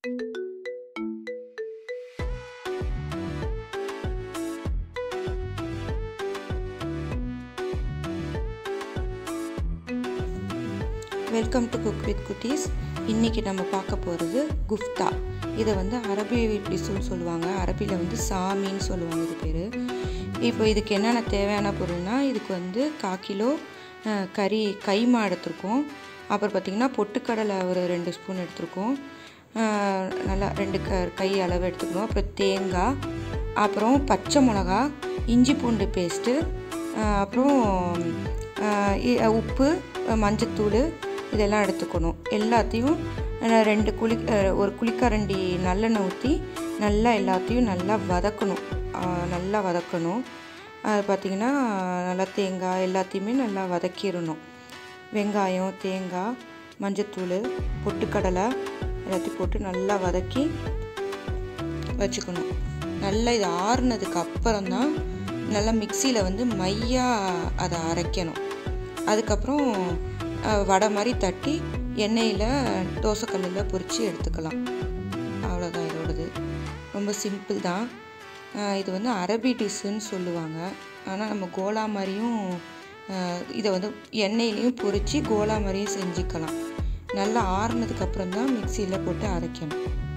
welcome to cook with குட்டீஸ் இன்றைக்கி நம்ம பார்க்க போகிறது குஃப்தா இதை வந்து அரபி டிஷ்ஷுன்னு சொல்லுவாங்க அரபியில் வந்து சாமின்னு சொல்லுவாங்க இது பேர் இப்போ இதுக்கு என்னென்ன தேவையான பொருள்னால் இதுக்கு வந்து கால் கிலோ அஹ், கறி கைமா எடுத்திருக்கோம் அப்புறம் பார்த்திங்கன்னா பொட்டுக்கடலை ஒரு ரெண்டு ஸ்பூன் எடுத்திருக்கோம் அஹ், நல்லா ரெண்டு க கை அளவு எடுத்துக்கணும் அப்புறம் தேங்காய் அப்புறம் பச்சை மிளகா இஞ்சி பூண்டு பேஸ்ட்டு அப்புறம் அஹ், இ- உப்பு அஹ், மஞ்சத்தூள் இதெல்லாம் எடுத்துக்கணும் எல்லாத்தையும் அஹ், ரெண்டு குளி அஹ், ஒரு குளிக்கரண்டி நல்லெண்ணெய் ஊற்றி நல்லா எல்லாத்தையும் நல்லா வதக்கணும் அஹ், நல்லா வதக்கணும் அது பார்த்திங்கன்னா நல்லா தேங்காய் எல்லாத்தையுமே நல்லா வதக்கிடணும் வெங்காயம் தேங்காய் மஞ்சத்தூள் பொட்டுக்கடலை எல்லாத்தையும் போட்டு நல்லா வதக்கி வச்சுக்கணும் நல்லா இது ஆறுனதுக்கு அப்புறம் தான் நல்லா மிக்சியில் வந்து மையாக அதை அரைக்கணும் அதுக்கப்புறம் அஹ், வடை மாதிரி தட்டி எண்ணெயில் தோசைக்கல்லில் பொரித்து எடுத்துக்கலாம் அவ்வளோதான் இதோடது ரொம்ப சிம்பிள் தான் அஹ், இது வந்து அரபி டிஷ்ஷுன்னு சொல்லுவாங்க ஆனால் நம்ம கோலா மாதிரியும் அஹ், இதை வந்து எண்ணெயிலையும் பொரித்து கோலா மாதிரியும் செஞ்சுக்கலாம் நல்லா ஆறுனதுக்கு அப்புறம் தான் மிக்சியில் போட்டு அரைக்கணும்